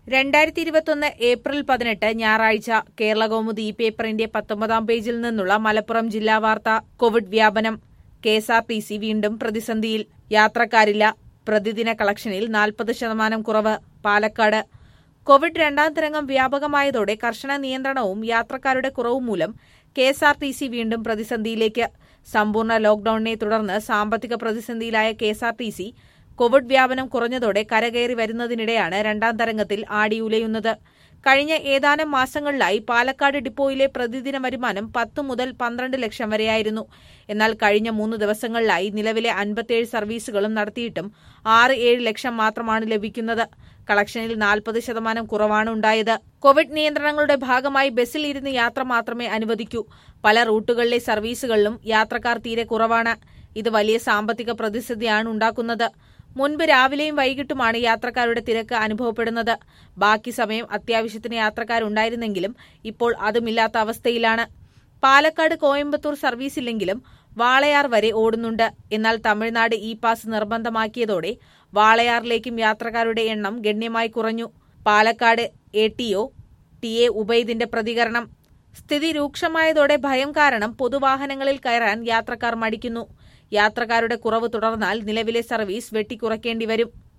രണ്ടായിരത്തി ഇരുപത്തൊന്ന് ഏപ്രിൽ പതിനെട്ട് ഞായറാഴ്ച കേരള കൗമുദി ഈ പേപ്പറിന്റെ പത്തൊമ്പതാം പേജിൽ നിന്നുള്ള മലപ്പുറം ജില്ലാ വാർത്ത കോവിഡ് വ്യാപനം K S R T C വീണ്ടും പ്രതിസന്ധിയിൽ യാത്രക്കാരില്ല പ്രതിദിന കളക്ഷനിൽ നാൽപ്പത് ശതമാനം കുറവ് പാലക്കാട് കോവിഡ് രണ്ടാം തരംഗം വ്യാപകമായതോടെ കർശന നിയന്ത്രണവും യാത്രക്കാരുടെ കുറവും മൂലം K S R T C വീണ്ടും പ്രതിസന്ധിയിലേക്ക് സമ്പൂർണ്ണ ലോക്ഡൌണിനെ തുടർന്ന് സാമ്പത്തിക പ്രതിസന്ധിയിലായ K S R T C Covid വ്യാപനം കുറഞ്ഞതോടെ കരകയറി വരുന്നതിനിടെയാണ് രണ്ടാം തരംഗത്തിൽ ആടിയുലയുന്നത് കഴിഞ്ഞ ഏതാനും മാസങ്ങളിലായി പാലക്കാട് ഡിപ്പോയിലെ പ്രതിദിന വരുമാനം പത്ത് മുതൽ പന്ത്രണ്ട് ലക്ഷം വരെയായിരുന്നു എന്നാൽ കഴിഞ്ഞ മൂന്ന് ദിവസങ്ങളിലായി നിലവിലെ അൻപത്തിയേഴ് സർവീസുകളും നടത്തിയിട്ടും ആറ് ഏഴ് ലക്ഷം മാത്രമാണ് ലഭിക്കുന്നത് കളക്ഷനിൽ നാൽപ്പത് ശതമാനം കുറവാണ് ഉണ്ടായത് കോവിഡ് നിയന്ത്രണങ്ങളുടെ ഭാഗമായി ബസ്സിൽ ഇരുന്ന് യാത്ര മാത്രമേ അനുവദിക്കൂ പല റൂട്ടുകളിലെ സർവീസുകളിലും യാത്രക്കാർ തീരെ കുറവാണ് ഇത് വലിയ സാമ്പത്തിക പ്രതിസന്ധിയാണ് ഉണ്ടാക്കുന്നത് മുൻപ് രാവിലെയും വൈകിട്ടുമാണ് യാത്രക്കാരുടെ തിരക്ക് അനുഭവപ്പെടുന്നത് ബാക്കി സമയം അത്യാവശ്യത്തിന് യാത്രക്കാരുണ്ടായിരുന്നെങ്കിലും ഇപ്പോൾ അതുമില്ലാത്ത അവസ്ഥയിലാണ് പാലക്കാട് കോയമ്പത്തൂർ സർവീസില്ലെങ്കിലും വാളയാർ വരെ ഓടുന്നുണ്ട് എന്നാൽ തമിഴ്നാട് ഇ പാസ് നിർബന്ധമാക്കിയതോടെ വാളയാറിലേക്കും യാത്രക്കാരുടെ എണ്ണം ഗണ്യമായി കുറഞ്ഞു Palakkad A T O T A ഉബൈദിന്റെ പ്രതികരണം സ്ഥിതി രൂക്ഷമായതോടെ ഭയം കാരണം പൊതുവാഹനങ്ങളിൽ കയറാൻ യാത്രക്കാർ മടിക്കുന്നു യാത്രക്കാരുടെ കുറവ് തുടർന്നാൽ നിലവിലെ സർവീസ് വെട്ടിക്കുറയ്ക്കേണ്ടി വരും